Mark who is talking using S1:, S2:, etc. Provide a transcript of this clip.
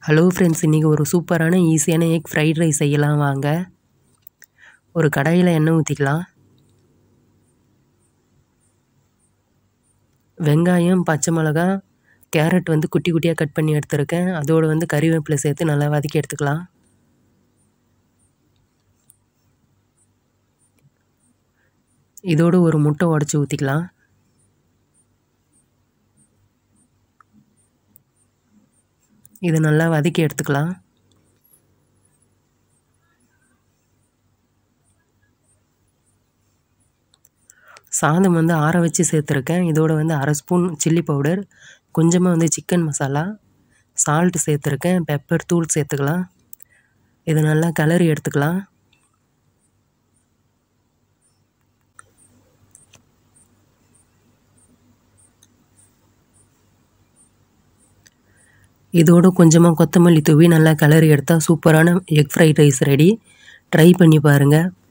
S1: hello friends இன்றைக்கி ஒரு சூப்பரான ஈஸியான எக் ஃப்ரைட் ரைஸ் செய்யலாம் வாங்க ஒரு கடாயில் எண்ணெய் ஊற்றிக்கலாம் வெங்காயம் பச்சை மிளகா கேரட் வந்து குட்டி குட்டியாக கட் பண்ணி எடுத்துருக்கேன் அதோடு வந்து கறிவேப்பிலை சேர்த்து நல்லா வதக்கி எடுத்துக்கலாம் இதோடு ஒரு முட்டை உடச்சி ஊற்றிக்கலாம் இதை நல்லா வதக்கி எடுத்துக்கலாம் சாதம் வந்து ஆற வச்சு சேர்த்துருக்கேன் இதோட வந்து அரை ஸ்பூன் சில்லி பவுடர் கொஞ்சமாக வந்து சிக்கன் மசாலா சால்ட்டு சேர்த்துருக்கேன் பெப்பர் தூள் சேர்த்துக்கலாம் இதை நல்லா கலரி எடுத்துக்கலாம் இதோடு கொஞ்சமாக கொத்தமல்லி தூவி நல்லா கலரி எடுத்தால் சூப்பரான egg fried rice ready try பண்ணி பாருங்கள்